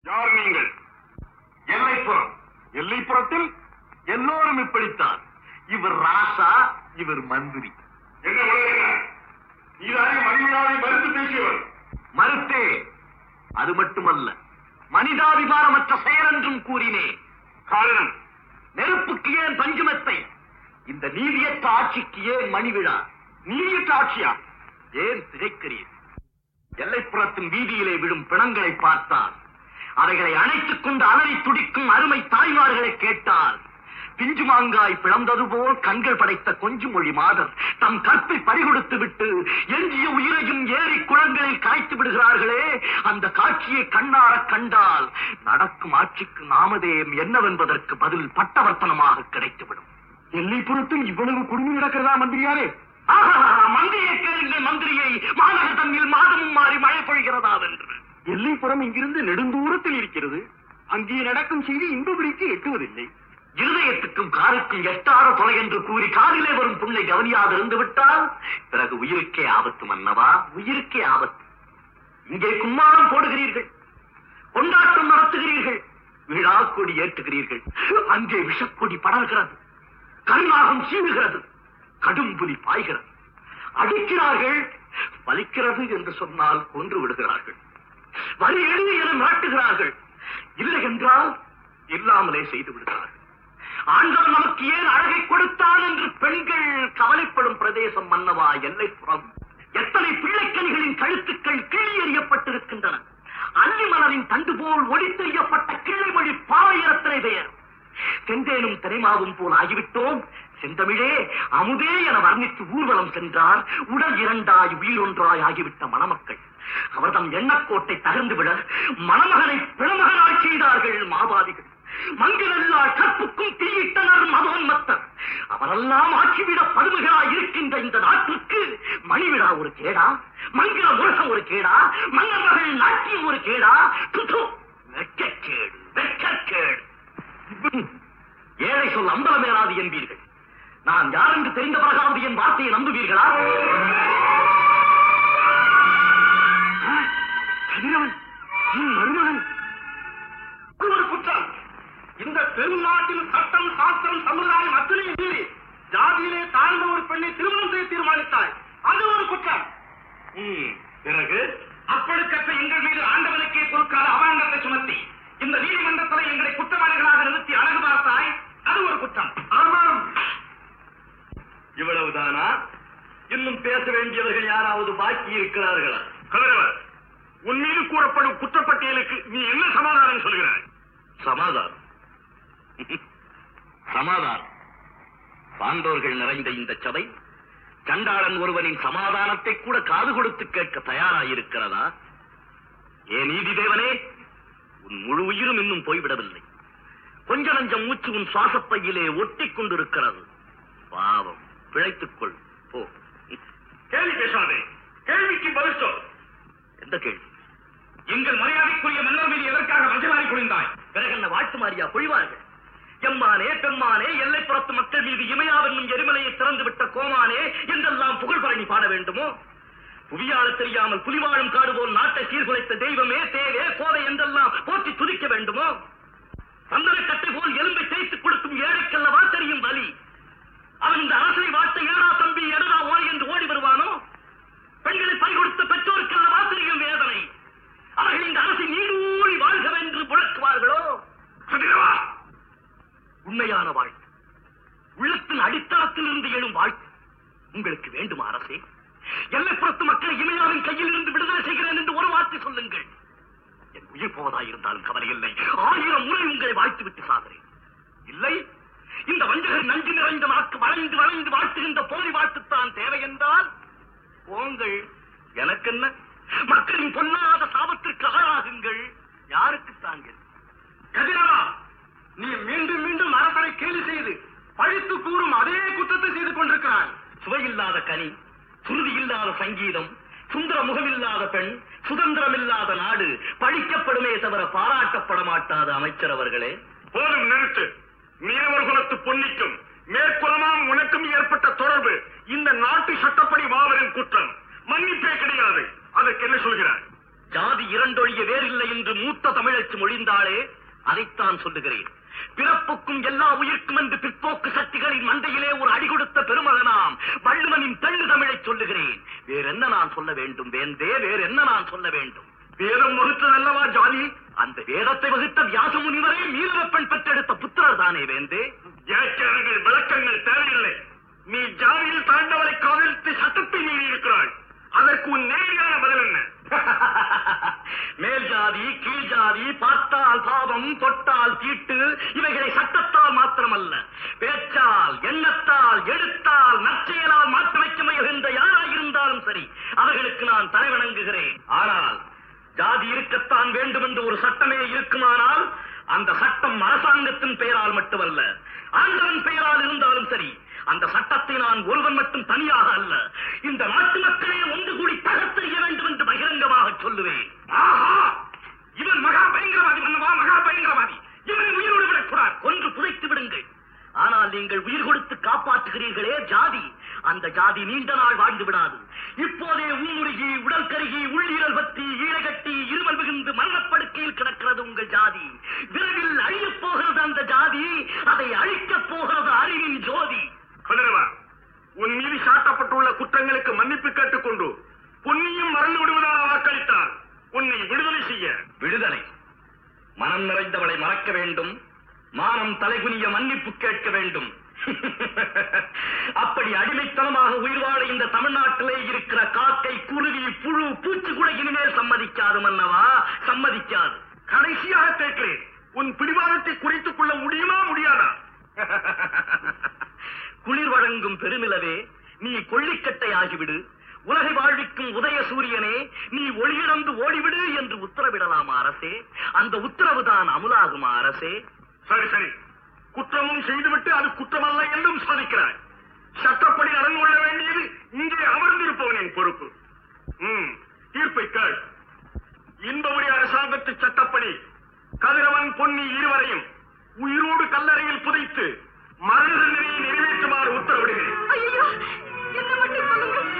யார் நீங்கள் எல்லைப்புறம் எல்லைப்புறத்தில் எல்லோரும் இப்படித்தான் இவர் ராசா இவர் மந்திரி என்ன உலகினார் நீதானே மணிவிழாவை மறுத்து பேசியவர் மறுத்தே அது மட்டுமல்ல மனிதாபிமானமற்ற செயல் என்றும் கூறினேன் காரணம் நெருப்புக்கு ஏன் பஞ்சுமெத்தை இந்த நீதியற்ற ஆட்சிக்கு ஏன் மணிவிழா நீதியற்ற ஆட்சியா ஏன் திகைக்கிறீர் எல்லைப்புறத்தின் வீதியிலே விழும் பிணங்களை பார்த்தால் அவைகளை அணைத்துக் கொண்டு அலறி துடிக்கும் அருமை தாய்மார்களை கேட்டால் பிஞ்சு மாங்காய் பிளந்தது போல் கண்கள் படைத்த கொஞ்சு மொழி மாதர் தம் கற்பை பறிகொடுத்து விட்டு எஞ்சிய உயிரையும் ஏரி குளங்களில் கரைத்து விடுகிறார்களே அந்த காட்சியை கண்ணார கண்டால் நடக்கும் ஆட்சிக்கு நாமதேயம் என்னவென்பதற்கு பதில் பட்டவர்த்தனமாக கிடைத்துவிடும் எல்லைப்புறத்தில் இவ்வளவு குடும்பம் நடக்கிறதா மந்திரியாரே ஆஹா, மந்திரியை கேளுங்கள் மந்திரியை மாநகர தன்னில் மாதமும் மாறி மழை பொழிகிறதாவென்று எல்லைப்புறம் இங்கிருந்து நெடுந்தூரத்தில் இருக்கிறது அங்கே நடக்கும் செய்தி இன்பபடிக்கு எட்டுவதில்லை இருதயத்துக்கும் காருக்கும் எட்டாத தொலை என்று கூறி காரிலே வரும் புண்ணை கவனியாது இருந்து விட்டால் பிறகு உயிருக்கே ஆபத்து மன்னவா உயிருக்கே ஆபத்து இங்கே கும்மாளம் போடுகிறீர்கள் கொண்டாட்டம் நடத்துகிறீர்கள் விழா கொடி ஏற்றுகிறீர்கள் அங்கே விஷக்கொடி படர்கிறது கருநாகம் சீவுகிறது கடும் புலி பாய்கிறது அடிக்கிறார்கள் வலிக்கிறது என்று சொன்னால் கொன்று விடுகிறார்கள் வரி எழுதி என மிரட்டுகிறார்கள் இல்லை என்றால் இல்லாமலே செய்து விடுகிறார்கள் ஆண்டவன் நமக்கு ஏன் அழகை கொடுத்தான் என்று பெண்கள் கவலைப்படும் பிரதேசம் மன்னவா எல்லைப்புறம் எத்தனை பிள்ளைக்கனிகளின் கழுத்துக்கள் கிள்ளி எறியப்பட்டிருக்கின்றன அள்ளி மலரின் தண்டு போல் ஒடித்தெறியப்பட்ட கிள்ளைமொழி பாவையரத்தனை பெயர் செந்தேனும் திரைமாவும் போல் ஆகிவிட்டோம் செந்தமிழே அமுதே என வர்ணித்து ஊர்வலம் சென்றார் உடல் இரண்டாய் உயிரொன்றாய் ஆகிவிட்ட மணமக்கள் அவர்தம் எண்ணக்கோட்டை தகர்ந்துவிட மணமகனை பிணமகனாய் செய்தார்கள் மாபாதிகள் மங்கிலெல்லால் கற்புக்கும் தீயிட்டனர் மதோன்மத்தர் அவரெல்லாம் ஆட்சிவிட பதுமைகளாய் இருக்கின்ற இந்த நாட்டுக்கு மணிவிழா ஒரு கேடா மங்கள முருகம் ஒரு கேடா மன்னர் மகள் நாட்டியம் ஒரு கேடா துது வெட்கக்கேடு வெட்கக்கேடு ஏழை சொல் அம்பலமேறாது என்பீர்கள் நான் யார் என்று தெரிந்த பிறகாவது என் வார்த்தையை நம்புவீர்களா ஆ, கதிரவன் என் மருமகன் அது ஒரு குற்றம் இந்த பெருநாட்டில் சட்டம் சாஸ்திரம் சமுதாயம் அத்தனையும் மீறி ஜாதியிலே தாழ்ந்த ஒரு பெண்ணை திருமணம் செய்ய தீர்மானித்தாய் அது ஒரு குற்றம் பிறகு அப்படிக்கற்ற எங்கள் மீது ஆண்டவனுக்கே பொறுக்காத அபாண்டத்தை சுமத்தி இந்த நீதிமன்றத்தில் எங்களை குற்றவாளிகளாக நிறுத்தி அழகு பார்த்தாய் அது ஒரு குற்றம் ஆமாம் இவ்வளவுதானா இன்னும் பேச வேண்டியவர்கள் யாராவது பாக்கி இருக்கிறார்களா கதிரவன் உன் மீது கூறப்படும் குற்றப்பட்டியலுக்கு நீ என்ன சமாதானம் சொல்கிறாய் சமாதானம் சமாதானம் சான்றோர்கள் நிறைந்த இந்த சபை சண்டாளன் ஒருவனின் சமாதானத்தை கூட காது கொடுத்து கேட்க தயாராயிருக்கிறதா ஏ நீதி தேவனே உன் முழு உயிரும் இன்னும் போய்விடவில்லை கொஞ்ச நஞ்சம் மூச்சு உன் சுவாசப்பையிலே ஒட்டிக் கொண்டிருக்கிறது பாவம் பிழைத்துக் கொள் போ கேள்வி பேசாதே கேள்விக்கு பதில் சொல் எந்த கேள்வி எங்கள் மரியாதைக்குரிய மன்னர் மீது எதற்காக மஞ்சளாரி குளிந்தாய் பிறகு என்ன வாழ்த்து மாறியா பொழிவார்கள் எம்மானே பெம்மானே எல்லைப்புறத்து மக்கள் மீது இமையாவென்னும் எரிமலையை திறந்து விட்ட கோமானே என்றெல்லாம் புகழ் பரணி பாட வேண்டுமோ புவியாள தெரியாமல் புலிவாழும் காடு போல் நாட்டை சீர்குலைத்த தெய்வமே தேவே கோதை என்றெல்லாம் போற்றி துதிக்க வேண்டுமோ சந்தனக்கட்டை போல் எலும்பை தேய்த்துக் கொடுக்கும் ஏழைக்கல்லவா தெரியும் வலி அவன் இந்த அரசனை வாட்ட ஏடா தம்பி எடடா ஓடி என்று ஓடி வருவானோ பெண்களை பறிகொடுத்த பெற்றோருக்கல்லவா தெரியும் வேதனை அவர்கள் இந்த அரசை நீடூழி வாழ்கவென்று முழக்குவார்களோ கதிரவா உண்மையான வாழ்த்து உள்ளத்தின் அடித்தளத்தில் இருந்து எழும் வாழ்த்து உங்களுக்கு வேண்டுமா அரசே எல்லைப்புறத்து மக்களை இமையாவின் கையில் இருந்து விடுதலை செய்கிறேன் என்று ஒரு வார்த்தை சொல்லுங்கள் என் உயிர் போவதாயிருந்தாலும் கவலை இல்லை ஆயிரம் முறை உங்களை வாழ்த்து விட்டு சாகிறேன் இல்லை இந்த வஞ்சகர் நஞ்சு நிறைந்த நாக்கு வளைந்து வளைந்து வாழ்த்துகின்ற போலி வாழ்த்துத்தான் தேவை என்றால் போங்கள் எனக்கென்ன மக்களின் பொல்லாத சாபத்திற்கு ஆளாகுங்கள் யாருக்கு தாங்கள் கதிரவா நீ மீண்டும் மீண்டும் அரசரை கேலி செய்து பழித்து கூறும் அதே குற்றத்தை செய்து கொண்டிருக்கிறாய் சுவையில்லாத கனி சுருதி இல்லாத சங்கீதம் சுந்தர முகமில்லாத பெண் சுதந்திரமில்லாத நாடு பழிக்கப்படுமே தவிர பாராட்டப்பட மாட்டாத அமைச்சர் அவர்களே போதும் நிறுத்து மீனவர் குலத்து பொன்னிக்கும் மேற்குலமாம் உனக்கும் ஏற்பட்ட தொடர்பு இந்த நாட்டு சட்டப்படி மாபெரும் குற்றம் மன்னிப்பே கிடையாது அதற்கு என்ன சொல்கிறாய் ஜாதி இரண்டொழிய வேறில்லை என்று மூத்த தமிழச்சு மொழிந்தாளே அதைத்தான் சொல்லுகிறேன் பிறப்புக்கும் எல்லா உயிர்க்கும் என்று பிற்போக்கு சக்திகளின் மண்டையிலே ஒரு அடி கொடுத்த பெருமகனாம் வள்ளுவனின் தெள்ளு தமிழை சொல்லுகிறேன் வேற என்ன நான் சொல்ல வேண்டும் வேந்தே வேற என்ன நான் சொல்ல வேண்டும் வேதம் வகுத்ததல்லவா ஜாதி அந்த வேதத்தை வகுத்த வியாச முனிவரே மீனவப்பெண் பெற்றெடுத்த புத்திரர் தானே வேந்தே வியாக்கியானங்கள் விளக்கங்கள் தேவையில்லை நீ ஜாதியில் தாண்டவரை காதலித்து சட்டத்தை மீறி இருக்கிறாய் அதற்கு உன் நேரடியான பதில் என்ன மேல் ஜாதி கீழ் ஜாதி பார்த்தால் பாவம் தொட்டால் தீட்டு இவைகளை சட்டத்தால் மாத்திரமல்ல பேச்சால் எண்ணத்தால் எழுத்தால் நற்செயலால் மாற்றமைக்க முயல்கின்ற யாராயிருந்தாலும் சரி அவர்களுக்கு நான் தலைவணங்குகிறேன் ஆனால் ஜாதி இருக்கத்தான் வேண்டும் என்று ஒரு சட்டமே இருக்குமானால் அந்த சட்டம் அரசாங்கத்தின் பெயரால் மட்டுமல்ல ஆண்டவன் பெயரால் இருந்தாலும் சரி அந்த சட்டத்தை நான் ஒருவன் மட்டும் தனியாக அல்ல இந்த நாட்டு மக்களே ஒன்று கூடி தகர்த்தெறிய வேண்டும் என்று பகிரங்கமாக சொல்லுவேன் ஆஹா இவன் மகா பயங்கரவாதி மன்னவா மகா பயங்கரவாதி இவனை உயிரோடு விடக்கூடாது கொன்று புதைத்து விடுங்கள் ஆனால் நீங்கள் உயிர் கொடுத்து காப்பாற்றுகிறீர்களே ஜாதி அந்த ஜாதி நீண்ட நாள் வாழ்ந்து விடாது இப்போதே ஊமுருகி உடல் கருகி உள்ளீரல் பற்றி ஈழகட்டி இருமல் மிகுந்து மரணப்படுக்கையில் கிடக்கிறது உங்கள் ஜாதி விரைவில் அழியப் போகிறது அந்த ஜாதி அதை அழிக்கப் போகிறது அறிவின் ஜோதி கதிரவா உன் மீது சாட்டப்பட்டுள்ள குற்றங்களுக்கு மன்னிப்பு கேட்டுக்கொண்டு பொன்னியும் மறந்து விடுவதாக வாக்களித்தால் உன்னை விடுதலை செய்ய விடுதலை மனம் நிறைந்தவளை மறக்க வேண்டும் மானம் தலைகுனிய மன்னிப்பு கேட்க வேண்டும் அப்படி அடிமைத்தனமாக உயிர் வாழ இந்த தமிழ்நாட்டிலே இருக்கிற காக்கை குருவி புழு பூச்சி கூட இனிமேல் சம்மதிக்காது மன்னவா சம்மதிக்காது கடைசியாக கேட்கிறேன் உன் பிடிவாதத்தை குறைத்துக் கொள்ள முடியுமா முடியாதா குளிர் வழங்கும் பெருமிலவே நீ கொள்ளிக்கட்டை ஆகிவிடு உலகை வாழ்விக்கும் உதய சூரியனே நீ ஒளியிழந்து ஓடிவிடு என்று உத்தரவிடலாமா அரசே அந்த உத்தரவுதான் அமுலாகுமா அரசே சரி சரி குற்றமும் செய்துவிட்டு அது குற்றமல்ல என்றும் சாதிக்கிறாய் சட்டப்படி நடந்து கொள்ள வேண்டியது இங்கே அமர்ந்திருப்பவனின் பொறுப்பு ம், தீர்ப்பை கேள் இன்பமுடி அரசாங்கத்து சட்டப்படி கதிரவன் பொன்னி இருவரையும் உயிரோடு கல்லறையில் புதைத்து மரண தண்டனையை நிறைவேற்றுமாறு உத்தரவிடுகிறேன் ஐயோ என்ன மட்டும் சொல்லுங்க